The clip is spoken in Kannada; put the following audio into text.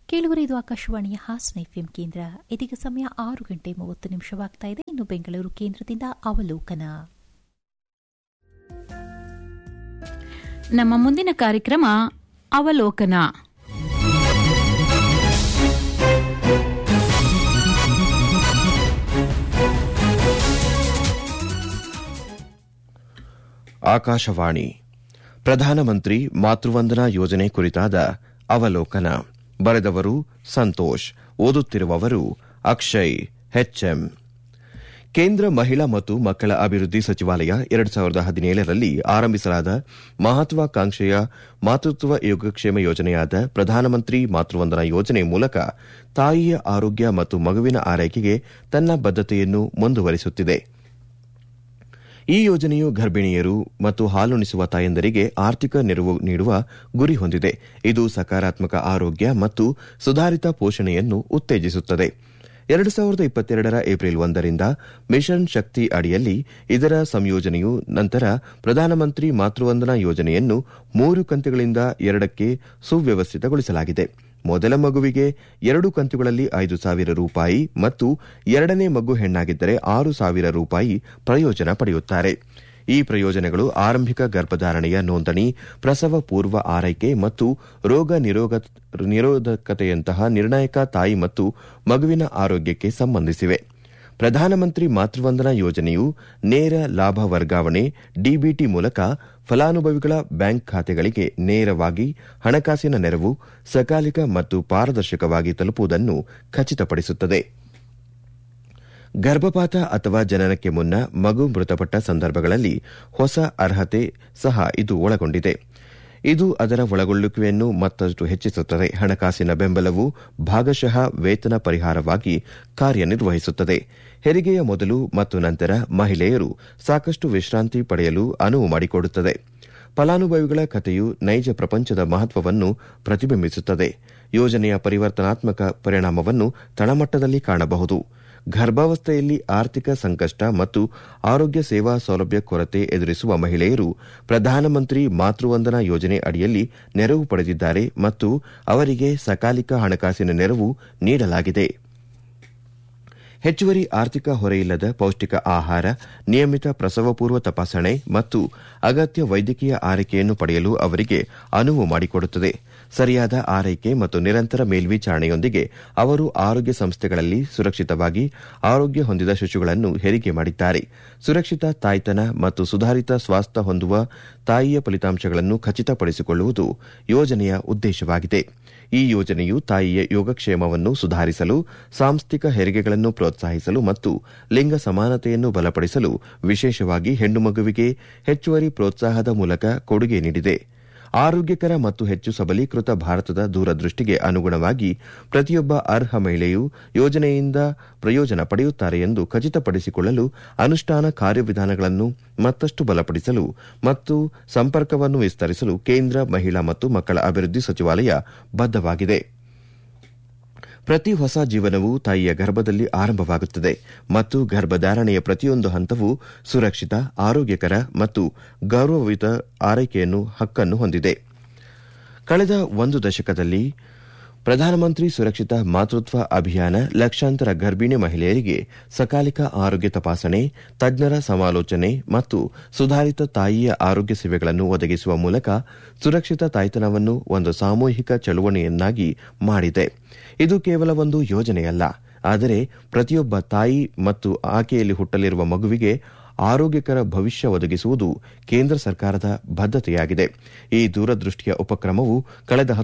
ಕೇಳುವರೆ ಇದು ಆಕಾಶವಾಣಿಯ ಹಾಸನ ಎಫ್ಎಂ ಕೇಂದ್ರ ಇದೀಗ ಸಮಯ ಆರು ಗಂಟೆ ಮೂವತ್ತು ನಿಮಿಷವಾಗ್ತಾ ಇದೆ ಇನ್ನು ಬೆಂಗಳೂರು ಕೇಂದ್ರದಿಂದ ಅವಲೋಕನ ನಮ್ಮ ಮುಂದಿನ ಕಾರ್ಯಕ್ರಮ ಅವಲೋಕನ ಆಕಾಶವಾಣಿ ಪ್ರಧಾನಮಂತ್ರಿ ಮಾತೃವಂದನಾ ಯೋಜನೆ ಕುರಿತಾದ ಅವಲೋಕನ ಬರೆದವರು ಸಂತೋಷ್ ಓದುತ್ತಿರುವವರು ಅಕ್ಷಯ್ ಹೆಚ್ಎಂ ಕೇಂದ್ರ ಮಹಿಳಾ ಮತ್ತು ಮಕ್ಕಳ ಅಭಿವೃದ್ಧಿ ಸಚಿವಾಲಯ ಎರಡು ಸಾವಿರದ ಹದಿನೇಳರಲ್ಲಿ ಆರಂಭಿಸಲಾದ ಮಹತ್ವಾಕಾಂಕ್ಷೆಯ ಮಾತೃತ್ವ ಯೋಗಕ್ಷೇಮ ಯೋಜನೆಯಾದ ಪ್ರಧಾನಮಂತ್ರಿ ಮಾತೃವಂದನಾ ಯೋಜನೆ ಮೂಲಕ ತಾಯಿಯ ಆರೋಗ್ಯ ಮತ್ತು ಮಗುವಿನ ಆರೈಕೆಗೆ ತನ್ನ ಬದ್ದತೆಯನ್ನು ಮುಂದುವರಿಸುತ್ತಿದೆ ಈ ಯೋಜನೆಯು ಗರ್ಭಿಣಿಯರು ಮತ್ತು ಹಾಲುಣಿಸುವ ತಾಯಂದರಿಗೆ ಆರ್ಥಿಕ ನೆರವು ನೀಡುವ ಗುರಿ ಹೊಂದಿದೆ ಇದು ಸಕಾರಾತ್ಮಕ ಆರೋಗ್ಯ ಮತ್ತು ಸುಧಾರಿತ ಪೋಷಣೆಯನ್ನು ಉತ್ತೇಜಿಸುತ್ತದೆ ಎರಡು ಸಾವಿರದ ಇಪ್ಪತ್ತೆರಡರ ಏಪ್ರಿಲ್ ಒಂದರಿಂದ ಮಿಷನ್ ಶಕ್ತಿ ಅಡಿಯಲ್ಲಿ ಇದರ ಸಂಯೋಜನೆಯು ನಂತರ ಪ್ರಧಾನಮಂತ್ರಿ ಮಾತೃವಂದನಾ ಯೋಜನೆಯನ್ನು ಮೂರು ಕಂತುಗಳಿಂದ ಎರಡಕ್ಕೆ ಸುವ್ಯವಸ್ಥಿತಗೊಳಿಸಲಾಗಿದೆ ಮೊದಲ ಮಗುವಿಗೆ ಎರಡು ಕಂತುಗಳಲ್ಲಿ ಐದು ಸಾವಿರ ರೂಪಾಯಿ ಮತ್ತು ಎರಡನೇ ಮಗು ಹೆಣ್ಣಾಗಿದ್ದರೆ ಆರು ಸಾವಿರ ರೂಪಾಯಿ ಪ್ರಯೋಜನ ಪಡೆಯುತ್ತಾರೆ ಈ ಪ್ರಯೋಜನಗಳು ಆರಂಭಿಕ ಗರ್ಭಧಾರಣೆಯ ನೋಂದಣಿ ಪ್ರಸವ ಪೂರ್ವ ಆರೈಕೆ ಮತ್ತು ರೋಗ ನಿರೋಧಕತೆಯಂತಹ ನಿರ್ಣಾಯಕ ತಾಯಿ ಮತ್ತು ಮಗುವಿನ ಆರೋಗ್ಯಕ್ಕೆ ಸಂಬಂಧಿಸಿವೆ ಪ್ರಧಾನಮಂತ್ರಿ ಮಾತೃವಂದನಾ ಯೋಜನೆಯು ನೇರ ಲಾಭ ವರ್ಗಾವಣೆ ಡಿಬಿಟಿ ಮೂಲಕ ಫಲಾನುಭವಿಗಳ ಬ್ಯಾಂಕ್ ಖಾತೆಗಳಿಗೆ ನೇರವಾಗಿ ಹಣಕಾಸಿನ ನೆರವು ಸಕಾಲಿಕ ಮತ್ತು ಪಾರದರ್ಶಕವಾಗಿ ತಲುಪುವುದನ್ನು ಖಚಿತಪಡಿಸುತ್ತದೆ ಗರ್ಭಪಾತ ಅಥವಾ ಜನನಕ್ಕೆ ಮುನ್ನ ಮಗು ಮೃತಪಟ್ಟ ಸಂದರ್ಭಗಳಲ್ಲಿ ಹೊಸ ಅರ್ಹತೆ ಸಹ ಇದು ಒಳಗೊಂಡಿದೆ ಇದು ಅದರ ಒಳಗೊಳ್ಳುವಿಕೆಯನ್ನು ಮತ್ತಷ್ಟು ಹೆಚ್ಚಿಸುತ್ತದೆ ಹಣಕಾಸಿನ ಬೆಂಬಲವು ಭಾಗಶಃ ವೇತನ ಪರಿಹಾರವಾಗಿ ಕಾರ್ಯನಿರ್ವಹಿಸುತ್ತದೆ ಹೆರಿಗೆಯ ಮೊದಲು ಮತ್ತು ನಂತರ ಮಹಿಳೆಯರು ಸಾಕಷ್ಟು ವಿಶ್ರಾಂತಿ ಪಡೆಯಲು ಅನುವು ಮಾಡಿಕೊಡುತ್ತದೆ ಫಲಾನುಭವಿಗಳ ಕಥೆಯು ನೈಜ ಪ್ರಪಂಚದ ಮಹತ್ವವನ್ನು ಪ್ರತಿಬಿಂಬಿಸುತ್ತದೆ ಯೋಜನೆಯ ಪರಿವರ್ತನಾತ್ಮಕ ಪರಿಣಾಮವನ್ನು ತಳಮಟ್ಟದಲ್ಲಿ ಕಾಣಬಹುದು ಗರ್ಭಾವಸ್ಥೆಯಲ್ಲಿ ಆರ್ಥಿಕ ಸಂಕಷ್ಟ ಮತ್ತು ಆರೋಗ್ಯ ಸೇವಾ ಸೌಲಭ್ಯ ಕೊರತೆ ಎದುರಿಸುವ ಮಹಿಳೆಯರು ಪ್ರಧಾನಮಂತ್ರಿ ಮಾತೃವಂದನಾ ಯೋಜನೆ ಅಡಿಯಲ್ಲಿ ನೆರವು ಪಡೆದಿದ್ದಾರೆ ಮತ್ತು ಅವರಿಗೆ ಸಕಾಲಿಕ ಹಣಕಾಸಿನ ನೆರವು ನೀಡಲಾಗಿದೆ ಹೆಚ್ಚುವರಿ ಆರ್ಥಿಕ ಹೊರೆಯಿಲ್ಲದ ಪೌಷ್ಟಿಕ ಆಹಾರ ನಿಯಮಿತ ಪ್ರಸವಪೂರ್ವ ತಪಾಸಣೆ ಮತ್ತು ಅಗತ್ಯ ವೈದ್ಯಕೀಯ ಆರೈಕೆಯನ್ನು ಪಡೆಯಲು ಅವರಿಗೆ ಅನುವು ಮಾಡಿಕೊಡುತ್ತದೆ ಸರಿಯಾದ ಆರೈಕೆ ಮತ್ತು ನಿರಂತರ ಮೇಲ್ವಿಚಾರಣೆಯೊಂದಿಗೆ ಅವರು ಆರೋಗ್ಯ ಸಂಸ್ಥೆಗಳಲ್ಲಿ ಸುರಕ್ಷಿತವಾಗಿ ಆರೋಗ್ಯ ಹೊಂದಿದ ಶಿಶುಗಳನ್ನು ಹೆರಿಗೆ ಮಾಡಿದ್ದಾರೆ ಸುರಕ್ಷಿತ ತಾಯ್ತನ ಮತ್ತು ಸುಧಾರಿತ ಸ್ವಾಸ್ಥ್ಯ ಹೊಂದುವ ತಾಯಿಯ ಫಲಿತಾಂಶಗಳನ್ನು ಖಚಿತಪಡಿಸಿಕೊಳ್ಳುವುದು ಯೋಜನೆಯ ಉದ್ದೇಶವಾಗಿದೆ ಈ ಯೋಜನೆಯು ತಾಯಿಯ ಯೋಗಕ್ಷೇಮವನ್ನು ಸುಧಾರಿಸಲು ಸಾಂಸ್ಥಿಕ ಹೆರಿಗೆಗಳನ್ನು ಪ್ರೋತ್ಸಾಹಿಸಲು ಮತ್ತು ಲಿಂಗ ಸಮಾನತೆಯನ್ನು ಬಲಪಡಿಸಲು ವಿಶೇಷವಾಗಿ ಹೆಣ್ಣು ಮಗುವಿಗೆ ಹೆಚ್ಚುವರಿ ಪ್ರೋತ್ಸಾಹದ ಮೂಲಕ ಕೊಡುಗೆ ನೀಡಿದೆ ಆರೋಗ್ಯಕರ ಮತ್ತು ಹೆಚ್ಚು ಸಬಲೀಕೃತ ಭಾರತದ ದೂರದೃಷ್ಟಿಗೆ ಅನುಗುಣವಾಗಿ ಪ್ರತಿಯೊಬ್ಬ ಅರ್ಹ ಮಹಿಳೆಯು ಯೋಜನೆಯಿಂದ ಪ್ರಯೋಜನ ಪಡೆಯುತ್ತಾರೆ ಎಂದು ಖಚಿತಪಡಿಸಿಕೊಳ್ಳಲು ಅನುಷ್ಠಾನ ಕಾರ್ಯವಿಧಾನಗಳನ್ನು ಮತ್ತಷ್ಟು ಬಲಪಡಿಸಲು ಮತ್ತು ಸಂಪರ್ಕವನ್ನು ವಿಸ್ತರಿಸಲು ಕೇಂದ್ರ ಮಹಿಳಾ ಮತ್ತು ಮಕ್ಕಳ ಅಭಿವೃದ್ಧಿ ಸಚಿವಾಲಯ ಬದ್ದವಾಗಿದೆ ಪ್ರತಿ ಹೊಸ ಜೀವನವು ತಾಯಿಯ ಗರ್ಭದಲ್ಲಿ ಆರಂಭವಾಗುತ್ತದೆ ಮತ್ತು ಗರ್ಭಧಾರಣೆಯ ಪ್ರತಿಯೊಂದು ಹಂತವು ಸುರಕ್ಷಿತ ಆರೋಗ್ಯಕರ ಮತ್ತು ಗೌರವಯುತ ಆರೈಕೆಯನ್ನು ಹಕ್ಕನ್ನು ಹೊಂದಿದೆ ಕಳೆದ ಒಂದು ದಶಕದಲ್ಲಿ ಪ್ರಧಾನಮಂತ್ರಿ ಸುರಕ್ಷಿತ ಮಾತೃತ್ವ ಅಭಿಯಾನ ಲಕ್ಷಾಂತರ ಗರ್ಭಿಣಿ ಮಹಿಳೆಯರಿಗೆ ಸಕಾಲಿಕ ಆರೋಗ್ಯ ತಪಾಸಣೆ ತಜ್ಞರ ಸಮಾಲೋಚನೆ ಮತ್ತು ಸುಧಾರಿತ ತಾಯಿಯ ಆರೋಗ್ಯ ಸೇವೆಗಳನ್ನು ಒದಗಿಸುವ ಮೂಲಕ ಸುರಕ್ಷಿತ ತಾಯ್ತನವನ್ನು ಒಂದು ಸಾಮೂಹಿಕ ಚಳುವಳಿಯನ್ನಾಗಿ ಮಾಡಿದೆ ಇದು ಕೇವಲ ಒಂದು ಯೋಜನೆಯಲ್ಲ ಆದರೆ ಪ್ರತಿಯೊಬ್ಬ ತಾಯಿ ಮತ್ತು ಆಕೆಯಲ್ಲಿ ಹುಟ್ಟಲಿರುವ ಮಗುವಿಗೆ ಆರೋಗ್ಯಕರ ಭವಿಷ್ಯ ಒದಗಿಸುವುದು ಕೇಂದ್ರ ಸರ್ಕಾರದ ಬದ್ದತೆಯಾಗಿದೆ ಈ ದೂರದೃಷ್ಟಿಯ ಉಪಕ್ರಮವು ಕಳೆದ